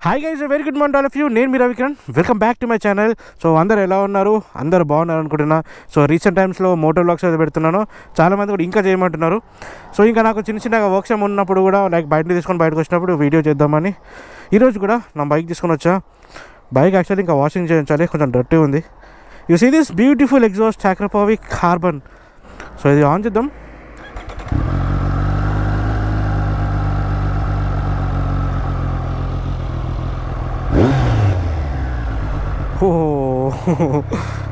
Hi guys very good morning all of you నేను మీ Ravikiran welcome back to my channel so అందరు ఎలా ఉన్నారు అందరు బాగున్నారు అనుకుంటున్నా సో రీసెంట్ టైమ్స్లో మోటో బ్లాగ్స్ అయితే పెడుతున్నాను చాలామంది కూడా ఇంకా చేయమంటున్నారు సో ఇంకా నాకు చిన్న చిన్నగా వర్క్షాప్ ఉన్నప్పుడు కూడా లైక్ బయట తీసుకొని బయటకు వచ్చినప్పుడు వీడియో చేద్దామని ఈరోజు కూడా నా బైక్ తీసుకొని వచ్చా బైక్ యాక్చువల్లీ ఇంకా వాషింగ్ చేయించాలి కొంచెం డర్టీ ఉంది you see this beautiful exhaust హ్యాక్రపావి కార్బన్ సో ఇది ఆన్ చేద్దాం ఓ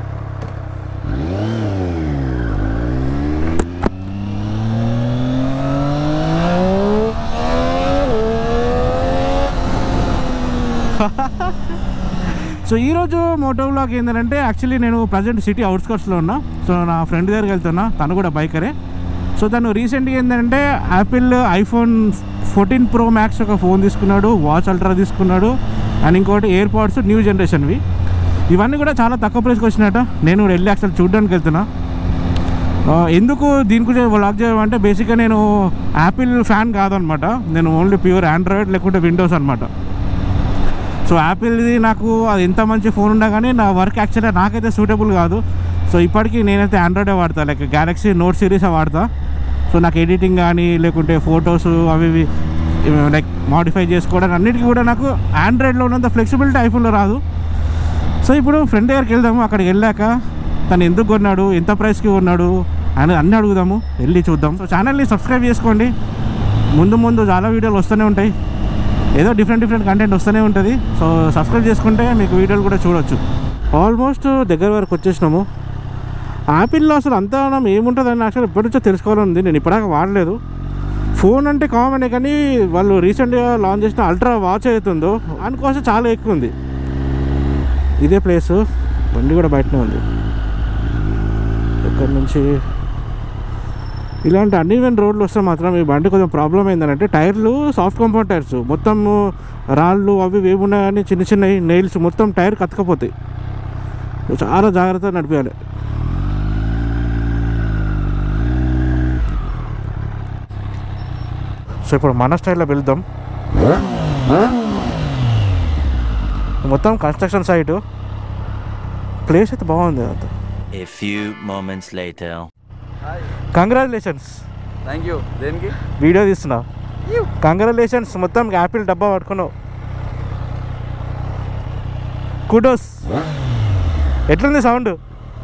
సో ఈరోజు మోటో వ్లాగ్ ఏంటంటే యాక్చువల్లీ నేను ప్రజెంట్ సిటీ అవుట్స్కట్స్లో ఉన్నా సో నా ఫ్రెండ్ దగ్గరికి వెళ్తున్నా తను కూడా బైకరే సో తను రీసెంట్గా ఏంటంటే Apple iPhone fourteen pro max ఒక ఫోన్ తీసుకున్నాడు వాచ్ అల్ట్రా తీసుకున్నాడు అండ్ ఇంకోటి ఎయిర్ పాడ్స్ న్యూ జనరేషన్వి ఇవన్నీ కూడా చాలా తక్కువ ప్రైస్కి వచ్చినట్ట నేను కూడా వెళ్ళి అసలు చూడడానికి వెళ్తున్నా ఆ, ఎందుకు దీని గురించి వ్లాగ్ చేయమంటే బేసిక్గా నేను యాపిల్ ఫ్యాన్ కాదనమాట నేను ఓన్లీ ప్యూర్ ఆండ్రాయిడ్ లేకుంటే విండోస్ అనమాట సో యాపిల్ది నాకు అది ఎంత మంచి ఫోన్ ఉన్నా కానీ నా వర్క్ యాక్చువల్గా నాకైతే సూటబుల్ కాదు సో ఇప్పటికీ నేనైతే ఆండ్రాయిడే వాడతా లైక్ గ్యాలక్సీ నోట్ సిరీస్ వాడతా సో నాకు ఎడిటింగ్ కానీ లేకుంటే ఫొటోస్ అవి ఇవి లైక్ మాడిఫై చేసుకోవడానికి అన్నిటికీ కూడా నాకు ఆండ్రాయిడ్లో ఉన్నంత ఫ్లెక్సిబిలిటీ ఐఫోన్లో రాదు సో ఇప్పుడు ఫ్రెండ్ దగ్గరికి వెళ్దాము అక్కడికి వెళ్ళాక తను ఎందుకు కొన్నాడు ఎంత ప్రైస్కి కొన్నాడు అని అన్నీ అడుగుదాము వెళ్ళి చూద్దాం సో ఛానల్ని సబ్స్క్రైబ్ చేసుకోండి ముందు ముందు చాలా వీడియోలు వస్తూనే ఉంటాయి ఏదో డిఫరెంట్ డిఫరెంట్ కంటెంట్ వస్తూనే ఉంటుంది సో సబ్స్క్రైబ్ చేసుకుంటే మీకు వీడియోలు కూడా చూడొచ్చు ఆల్మోస్ట్ దగ్గర వరకు వచ్చేసినాము యాపిల్లో అసలు అంతా మనం ఏముంటుందని యాక్చువల్ ఎప్పటి నుంచో తెలుసుకోవాలని ఉంది నేను ఇప్పటిదాకా వాడలేదు ఫోన్ అంటే కామనే కానీ వాళ్ళు రీసెంట్గా లాంచ్ చేసిన అల్ట్రా వాచ్ అవుతుందో దానికోసం చాలా ఎక్కువ ఉంది ఇదే ప్లేస్ బండి కూడా బయటనే ఉంది ఇక్కడ నుంచి ఇలాంటి అన్ఈవెన్ రోడ్లు వస్తే మాత్రం ఈ బండి కొంచెం ప్రాబ్లం ఏంటంటే టైర్లు సాఫ్ట్ కాంపౌండ్ టైర్స్ మొత్తం రాళ్ళు అవి ఇవి ఏమి ఉన్నాయి కానీ చిన్న చిన్న నెయిల్స్ మొత్తం టైర్ కతకపోతాయి చాలా జాగ్రత్తగా నడిపించాలి సో ఇప్పుడు మన స్టైల్లో వెళ్దాం మొత్తం కన్స్ట్రక్షన్ సైటు ప్లేస్ అయితే బాగుంది అంత A few moments later. Congratulations thank you దేనికి వీడియో తీస్తున్నా కంగ్రాచులేషన్స్ మొత్తం యాపిల్ డబ్బా పట్టుకున్నావు కుడోస్ ఎట్లుంది సౌండ్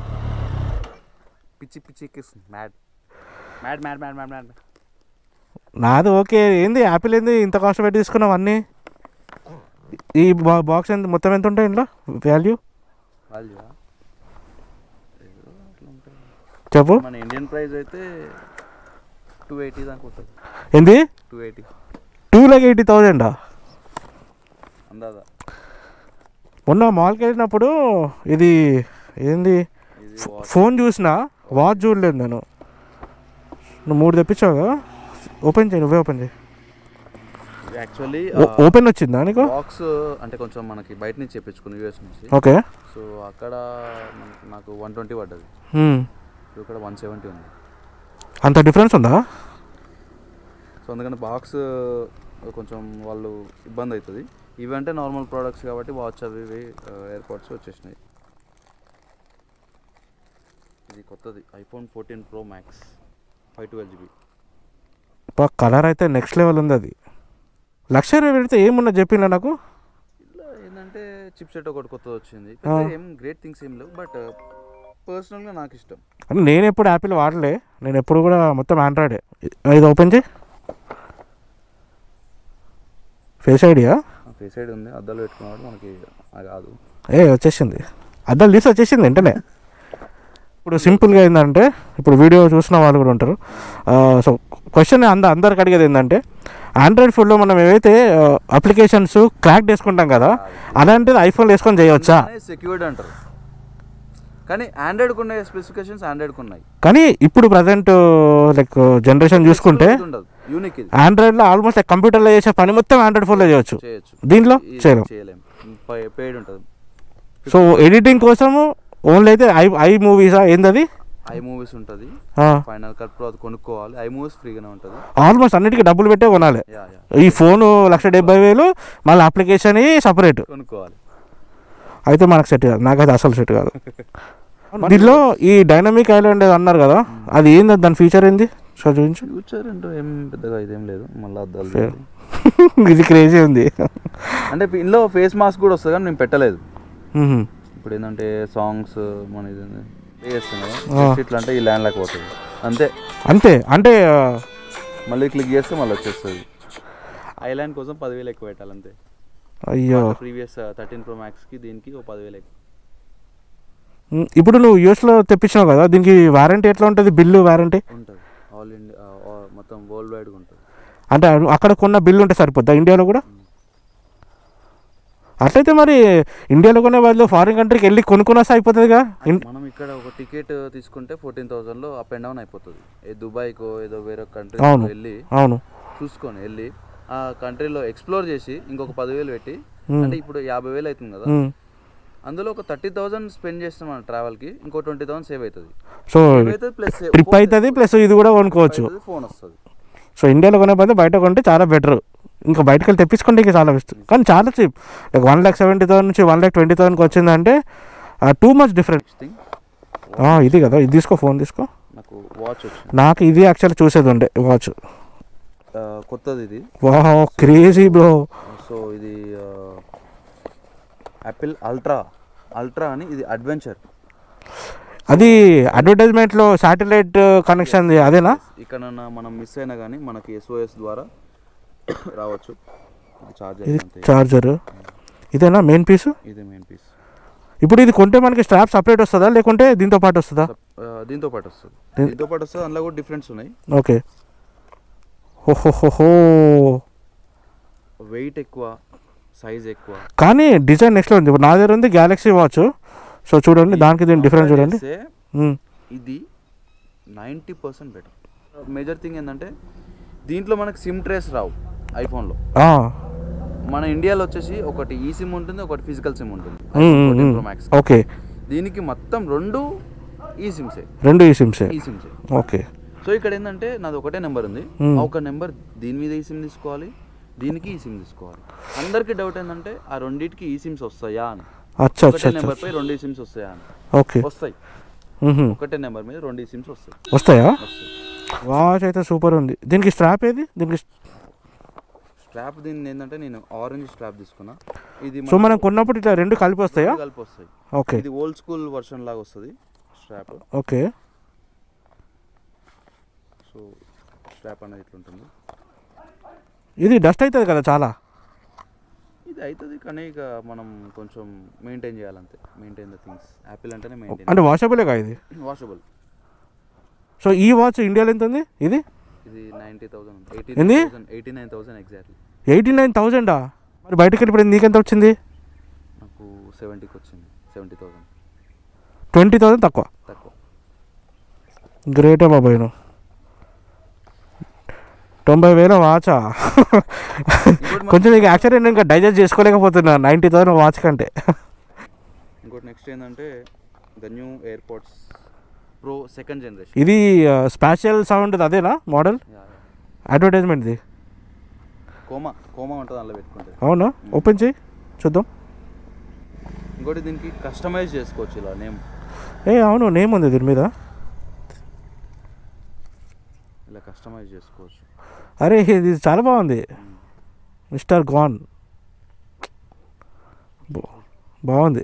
పిచ్చి పిచ్చి ఎక్కిస్తుంది mad mad mad mad mad mad నాది ఓకే ఏంది యాపిల్ ఏంది ఇంత కాస్ట్ పెట్టి తీసుకున్నావు అన్నీ ఈ బా- బాక్స్ ఎంత మొత్తం ఎంత ఉంటాయి ఇంట్లో వాల్యూ వాళ్ళు చెప్పు మన ఇండియన్ ప్రైస్ అయితే టూ ఎయిటీ దాకా ఉంటుంది ఏంది two eighty two lakh eighty థౌజండా అందాదా మొన్న మాల్కి వెళ్ళినప్పుడు ఇది ఏంది ఇది ఫో- ఫోన్ చూసిన వాచ్ చూడలేదు నేను నువ్వు మూడు తెప్పించావుగా ఓపెన్ చేయి నువ్వే ఓపెన్ చేయి యాక్చువల్లీ ఓ- ఓపెన్ వచ్చిందా నీకు బాక్స్ అంటే కొంచెం మనకి బయట నుంచి చెప్పించుకుని యూఎస్ నుంచి ఓకే సో అక్కడ మనకి నాకు వన్ ట్వంటీ పడ్డది హ్మ్. సో ఇక్కడ వన్ సెవెంటీ ఉంది అంత డిఫరెన్స్ ఉందా సో అందుకని బాక్స్ కొంచెం వాళ్ళు ఇబ్బంది అవుతుంది ఇవి అంటే నార్మల్ ప్రోడక్ట్స్ కాబట్టి వాచ్ అవి ఇవి ఎయిర్పోర్ట్స్ వచ్చేసినాయి ఇది కొత్తది iPhone fourteen pro max five twelve GB colour అయితే నెక్స్ట్ లెవెల్ ఉంది అది లక్ష ఇరవై పెడితే ఏమున్నా చెప్పినా నాకు ఇలా ఏంటంటే చిప్ సెట్ ఒకటి కొత్తది వచ్చింది ఆ. పెద్ద ఏం గ్రేట్ థింగ్స్ ఏం లేవు బట్ పర్సనల్గా నాకు ఇష్టం అంటే నేను ఎప్పుడు యాపిల్ వాడలే నేను ఎప్పుడు కూడా మొత్తం ఆండ్రాయిడే ఇది ఓపెన్ చేయి ఫేస్ ఐడియా ఫేస్ సైడ్ ఉంది అద్దాలు పెట్టుకున్నాడు మనకి అది కాదు ఏ వచ్చేసింది అద్దాలు తీసి వచ్చేసింది వెంటనే ఇప్పుడు సింపుల్గా ఏంటంటే ఇప్పుడు వీడియో చూసిన వాళ్ళు కూడా ఉంటారు సో క్వశ్చన్ అంద అందరికి అడిగేది ఏంటంటే ఆండ్రాయిడ్ ఫోన్లో మనం ఏవైతే అప్లికేషన్స్ క్రాక్ చేసుకుంటాం కదా అలాంటిది ఐఫోన్ వేసుకొని చేయవచ్చా సెక్యూర్డ్ అంటారు కానీ ఆండ్రాయిడ్కి ఉన్నాయి స్పెసిఫికేషన్స్ ఆండ్రాయిడ్కి ఉన్నాయి కానీ ఇప్పుడు ప్రజెంట్ లైక్ జనరేషన్ చూసుకుంటే ఇది ఉండదు యూనిక్ ఇది ఆండ్రాయిడ్లో ఆల్మోస్ట్ లైక్ కంప్యూటర్లో చేసే పని మొత్తం ఆండ్రాయిడ్ ఫోన్లో చేయొచ్చు చేయొచ్చు దీంట్లో ఇది చేయలేం చేయలేం పెయిడ్ ఉంటుంది సో ఎడిటింగ్ కోసము ఓన్లీ అయితే ఐ ఐ మూవీసా ఏంది అది ఐ మూవీస్ ఉంటుంది ఆ. ఫైనల్ కట్ ప్రో అది కొనుక్కోవాలి ఐ మూవీస్ ఫ్రీగానే ఉంటుంది ఆల్మోస్ట్ అన్నిటికీ డబ్బులు పెట్టే కొనాలి యా యా ఈ ఫోను లక్ష డెబ్బై వేలు మళ్ళీ అప్లికేషన్ సపరేట్ కొనుక్కోవాలి అయితే మనకు సెట్ కాదు నాకైతే అసలు సెట్ కాదు దీనిలో ఈ డైనమిక్ ఐలాండ్ అన్నారు కదా అది ఏంది దాని ఫీచర్ ఏంది సో చూపించు ఫ్యూచర్ అంటూ ఏం పెద్దగా ఇదేం లేదు మళ్ళీ అద్దాలు Fair. తీయాలి. ఇది క్రేజీ ఉంది అంటే ఇందులో ఫేస్ మాస్క్ కూడా వస్తుంది కానీ నేను పెట్టలేదు మ్మ్. ఇప్పుడు ఏంటంటే సాంగ్స్ మన ఇది ప్లే చేస్తాం కదా ఆ. Just ఇట్లా అంటే ఈ ల్యాండ్ లాక్ పోతుంది అంతే అంతే అంటే ఆ, మళ్ళీ క్లిక్ చేస్తే మళ్ళీ వచ్చేస్తుంది ఐలాండ్ కోసం పదివేలు ఎక్కువ పెట్టాలి అంతే అయ్యో ప్రీవియస్ థర్టీన్ ప్రో మ్యాక్స్కి దీనికి ఒక పదివేలు ఎక్కువ మ్మ్. ఇప్పుడు నువ్వు యూఎస్లో తెప్పించావు కదా దీనికి వారంటీ ఎట్లా ఉంటుంది బిల్లు వారంటీ ఉంటుంది ఆల్ ఇండియా మొత్తం వరల్డ్ వైడ్గా ఉంటుంది అంటే అ- అక్కడ కొన్న బిల్లు ఉంటే సరిపోద్దా ఇండియాలో కూడా అట్లయితే మరి ఇండియాలో కొనే బదులు ఫారిన్ కంట్రీకి వెళ్ళి కొనుక్కున్న అయిపోతుందిగా ఇన్- మనం ఇక్కడ ఒక టికెట్ తీసుకుంటే ఫోర్టీన్ థౌసండ్లో అప్ అండ్ డౌన్ అయిపోతుంది ఏ దుబాయ్కో ఏదో వేరే కంట్రీ అవును. వెళ్ళి అవును చూసుకొని వెళ్ళి ఆ కంట్రీలో ఎక్స్ప్లోర్ చేసి ఇంకొక పదివేలు పెట్టి మ్మ్. అంటే ఇప్పుడు యాభై వేలు అవుతుంది కదా మ్మ్. అందులో ఒక థర్టీ థౌసండ్ స్పెండ్ చేస్తాం మన ట్రావెల్కి ఇంకో ట్వంటీ థౌసండ్ సేవ్ అవుతుంది సో అయితే ప్లస్ ట్రిప్ అవుతుంది ప్లస్ ఇది కూడా కొనుక్కోవచ్చు ఫోన్ వస్తుంది సో ఇండియాలో కొనే బదులు బయట కొంటే చాలా బెటర్ ఇంకా బయటకు వెళ్ళి తెప్పించుకుంటే ఇంకా చాలా బెస్ట్ కానీ చాలా cheap like one lakh seventy thousand నుంచి వన్ ల్యాక్ ట్వంటీ థౌసండ్కి వచ్చిందంటే టూ మచ్ డిఫరెన్స్ థింగ్ ఇది కదా ఇది తీసుకో ఫోన్ తీసుకో నాకు వాచ్ వచ్చింది నాకు ఇది యాక్చువల్లీ చూసేది ఉండే వాచ్ ఆ, కొత్తది ఇది వా క్రేజీ బ్రో సో ఇది యాపిల్ అల్ట్రా అల్ట్రా అని ఇది అడ్వెంచర్ అది అడ్వర్టైజ్మెంట్లో శాటిలైట్ కనెక్షన్ అదేనా ఇక్కడ మనం మిస్ అయినా కానీ మనకి ఎస్ఓఎస్ ద్వారా రావచ్చు ఇది చార్జర్ ఇది అంతే చార్జర్ ఇదేనా మెయిన్ పీస్ ఇది మెయిన్ పీస్ ఇప్పుడు ఇది కొంటే మనకి స్ట్రాప్ సపరేట్ వస్తుందా లేకుంటే దీంతో పాటు వస్తుందా దీంతో పాటు వస్తుంది దీన్- దీంతో పాటు వస్తుంది అందులో కూడా డిఫరెన్స్ ఉన్నాయి ఓకే ఓహోహోహో వెయిట్ ఎక్కువ సైజ్ ఎక్కువ కానీ డిజైన్ నెక్స్ట్ ఉంది ఇప్పుడు నా దగ్గర ఉంది గ్యాలక్సీ వాచ్ సో చూడండి దానికి దీని డిఫరెన్స్ చూడండి చేస్తే మ్మ్. ఇది ninety percent better major thing ఏంటంటే దీంట్లో మనకి సిమ్ ట్రేస్ రావు ఐఫోన్లో ఆ, మన ఇండియాలో వచ్చేసి ఒకటి ఈ సిమ్ ఉంటుంది ఒకటి ఫిజికల్ సిమ్ ఉంటుంది మ్మ్, మ్మ్, ప్రో మ్మ్. మ్యాక్స్ ఓకే దీనికి మొత్తం రెండు ఈ సిమ్సే రెండు ఈ సిమ్సే ఈ సిమ్సే ఓకే సో ఇక్కడ ఏంటంటే నాది ఒకటే నెంబర్ ఉంది మ్మ్. ఆ ఒక నెంబర్ దీని మీద ఈ సిమ్ తీసుకోవాలి దీనికి ఈ సిమ్ తీసుకోవాలి అందరికి డౌట్ ఏంటంటే ఆ రెండింటికి ఈ సిమ్స్ వస్తాయా అని అచ్చా అచ్చా ఒకటే అచ్చా నెంబర్ పై రెండు ఈ సిమ్స్ వస్తాయా అని ఓకే వస్తాయి మ్హూ. ఒకటే నెంబర్ మీద రెండు ఈ సిమ్స్ వస్తాయి వస్తాయా వస్తాయి వాచ్ అయితే సూపర్ ఉంది దీనికి స్ట్రాప్ ఏది దీనికి స్ట్రాప్ దీన్ని ఏంటంటే నేను ఆరెంజ్ స్ట్రాప్ తీసుకున్నా ఇది సో మనం కొన్నప్పుడు ఇట్లా రెండు కలిపి వస్తాయా రెండు కలిపి వస్తాయి ఓకే ఇది ఓల్డ్ స్కూల్ వర్షన్ లాగా వస్తుంది స్ట్రాప్ ఓకే సో స్ట్రాప్ అనేది ఇట్లా ఉంటుంది ఇది డస్ట్ అవుతుంది కదా చాలా ఇది అవుతుంది కానీ ఇక మనం కొంచెం మెయింటైన్ చేయాలంతే మెయింటైన్ ద థింగ్స్ యాపిల్ అంటేనే మెయింటైన్ అంటే వాషబులే కదా ఇది వాషబుల్ సో ఈ వాచ్ ఇండియాలో ఎంత ఉంది ఇది ఇది నైంటీ థౌసండ్ ఎయిటీ ఏంది? Thousand eighty nine thousand exactly eighty nine థౌజండా మరి బయటకు వెళ్ళిపోయింది నీకెంత వచ్చింది నాకు సెవెంటీకి వచ్చింది సెవెంటీ థౌసండ్ ట్వంటీ థౌసండ్ తక్కువ తక్కువ గ్రేటే బాబాయ్ నువ్వు తొంభై వేల వాచా ఇంకోటి కొంచెం నీకు యాక్చువల్లీ నేను ఇంకా డైజెస్ట్ చేసుకోలేకపోతున్నా నైంటీ థౌసండ్ వాచ్ కంటే ఇంకోటి నెక్స్ట్ ఏంటంటే the new AirPods pro second generation ఇది స్పాషియల్ సౌండ్ అదేనా మోడల్ అడ్వర్టైజ్మెంట్ది కోమా కోమా ఉంటుంది అందులో పెట్టుకుంటే అవునా ఓపెన్ చేయి చూద్దాం ఇంకోటి దీనికి కస్టమైజ్ చేసుకోవచ్చు ఇలా నేమ్ ఏ అవును నేమ్ ఉంది దీని మీద ఇలా కస్టమైజ్ చేసుకోవచ్చు అరే ఇది చాలా బాగుంది మిస్టర్ గాన్ బాగుంది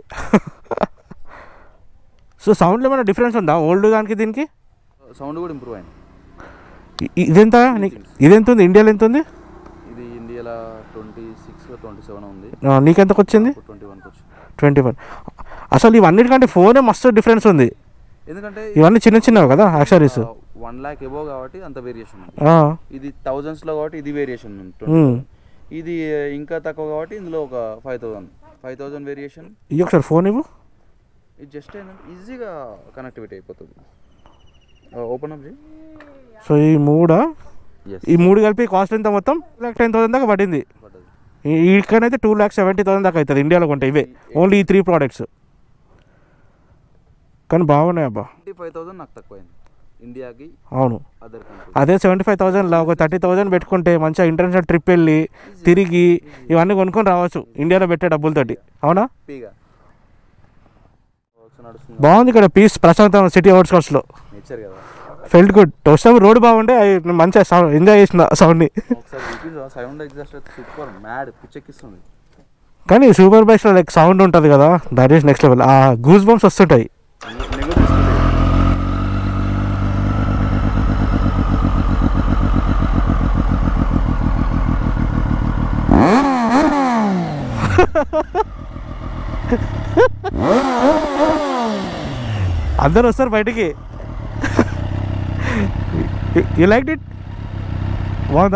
సో సౌండ్లో ఏమైనా డిఫరెన్స్ ఉందా ఓల్డ్ దానికి దీనికి సౌండ్ కూడా ఇంప్రూవ్ అయింది ఇ- ఇ- ఇదెంత నీకు ఇదెంత ఉంది ఇండియాలో ఎంత ఉంది ఇది ఇండియాలో ట్వంటీ సిక్స్ ట్వంటీ సెవెన్ ఉంది ఆ, నీకెంతకు వచ్చింది ట్వంటీ వన్కి వచ్చింది ట్వంటీ వన్ అసలు ఇవన్నిటికంటే ఫోనే మస్తు డిఫరెన్స్ ఉంది ఎందుకంటే ఇవన్నీ చిన్న చిన్నవి కదా యాక్సరీస్ వన్ ల్యాక్ ఎబో కాబట్టి అంత వేరియేషన్ ఉంది ఇది థౌజండ్స్లో కాబట్టి ఇది వేరియేషన్ ఉంటుంది ఇది ఇంకా తక్కువ కాబట్టి ఇందులో ఒక five thousand five thousand variation ఇవి ఒకసారి ఫోన్ ఇవ్వు ఇది జస్ట్ ఏంటంటే ఈజీగా కనెక్టివిటీ అయిపోతుంది ఓపెన్ అప్ చేయి సో ఈ మూడా ఎస్ ఈ మూడు కలిపి కాస్ట్ ఎంత మొత్తం లాక్ టెన్ థౌసండ్ దాకా పడింది పడ్డది ఈ- ఇక్కడైతే టూ ల్యాక్ సెవెంటీ థౌసండ్ దాకా అవుతుంది ఇండియాలో కొంటే ఇవే ఓన్లీ ఈ త్రీ ప్రోడక్ట్స్ కానీ బాగున్నాయి అబ్బా ట్వంటీ ఫైవ్ థౌసండ్ నాకు తక్కువైంది ఇండియాకి అవును అదర్ కంట్రీ అదే సెవెంటీ ఫైవ్ థౌజండ్లో ఒక థర్టీ థౌజండ్ పెట్టుకుంటే మంచిగా ఇంటర్నేషనల్ ట్రిప్ వెళ్ళి తిరిగి ఇవన్నీ కొనుక్కొని రావచ్చు ఇండియాలో పెట్టే డబ్బులతోటి అవునా హ్యాపీగా వర్క్స్ నడుస్తుంది బాగుంది ఇక్కడ పీస్ ప్రశాంతం సిటీ అవుట్స్కట్స్లో నేచర్ కదా ఫెల్ట్ గుడ్ వస్తే రోడ్ బాగుండే అవి నేను మంచిగా సౌండ్ ఎంజాయ్ చేసిన సౌండ్ని ఒకసారి చూపించు సౌండ్ ఎగ్జాస్ట్ అయితే సూపర్ మ్యాడ్ పిచ్చెక్కిస్తుంది కానీ సూపర్ బైక్స్లో లైక్ సౌండ్ ఉంటుంది కదా దట్ ఈస్ నెక్స్ట్ లెవెల్ ఆ గూస్ బంప్స్ వస్తుంటాయి నెగో తీసుకుంటే అందరు వస్తారు బయటికి యూ లైక్ ఇట్ బాగుందా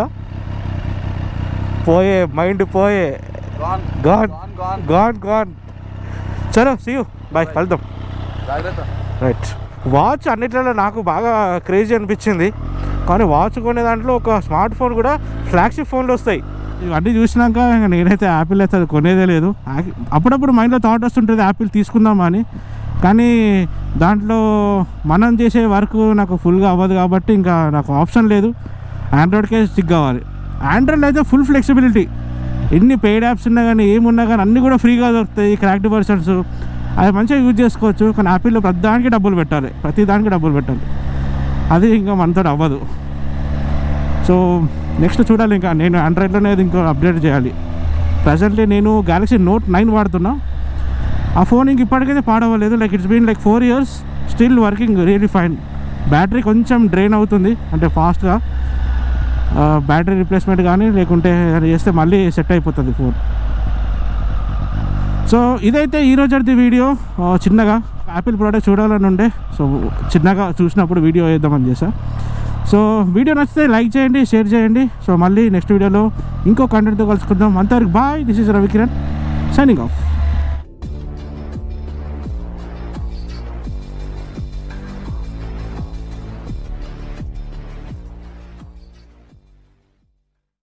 పోయే మైండ్ పోయే gone gone gone gone gone gone చలో సీ యూ బాయ్ కలుద్దాం జాగ్రత్త రైట్ వాచ్ అన్నిట్లలో నాకు బాగా క్రేజీ అనిపించింది కానీ వాచ్ కొనే దాంట్లో ఒక స్మార్ట్ ఫోన్ కూడా ఫ్లాగ్షిప్ ఫోన్లు వస్తాయి ఇవన్నీ చూసినాక ఇంకా నేనైతే యాపిల్ అయితే అది కొనేదే లేదు యాక్- అప్పుడప్పుడు మైండ్లో థాట్ వస్తుంటుంది యాపిల్ తీసుకుందామని కానీ దాంట్లో మనం చేసే వర్క్ నాకు ఫుల్గా అవ్వదు కాబట్టి ఇంకా నాకు ఆప్షన్ లేదు ఆండ్రాయిడ్కే స్టిక్ కావాలి ఆండ్రాయిడ్ అయితే ఫుల్ ఫ్లెక్సిబిలిటీ ఎన్ని పెయిడ్ యాప్స్ ఉన్నా కానీ ఏమున్నా కానీ అన్నీ కూడా ఫ్రీగా దొరుకుతాయి క్రాక్డ్ వర్షన్స్ అది మంచిగా యూజ్ చేసుకోవచ్చు కానీ యాపిల్లో ప్రతి దానికి డబ్బులు పెట్టాలి ప్రతి దానికి డబ్బులు పెట్టాలి అది ఇంకా మనతో అవ్వదు సో నెక్స్ట్ చూడాలి ఇంకా నేను ఆండ్రాయిడ్లోనే అది ఇంకా అప్డేట్ చేయాలి ప్రజెంట్లీ నేను గ్యాలక్సీ నోట్ నైన్ వాడుతున్నా ఆ ఫోన్ ఇంక ఇప్పటికైతే పాడవలేదు like it's been like four years still working really fine battery కొంచెం డ్రైన్ అవుతుంది అంటే ఫాస్ట్గా బ్యాటరీ రిప్లేస్మెంట్ కానీ లేకుంటే అది చేస్తే మళ్ళీ సెట్ అయిపోతుంది ఫోన్ సో ఇదైతే ఈ రోజు వీడియో ఆ, చిన్నగా యాపిల్ ప్రోడక్ట్ చూడాలని ఉండే సో చిన్నగా చూసినప్పుడు వీడియో వేద్దామని చేసా సో వీడియో నచ్చితే లైక్ చేయండి షేర్ చేయండి సో మళ్ళీ నెక్స్ట్ వీడియోలో ఇంకో కంటెంట్తో కలుసుకుందాం అంతవరకు bye this is Ravikiran signing of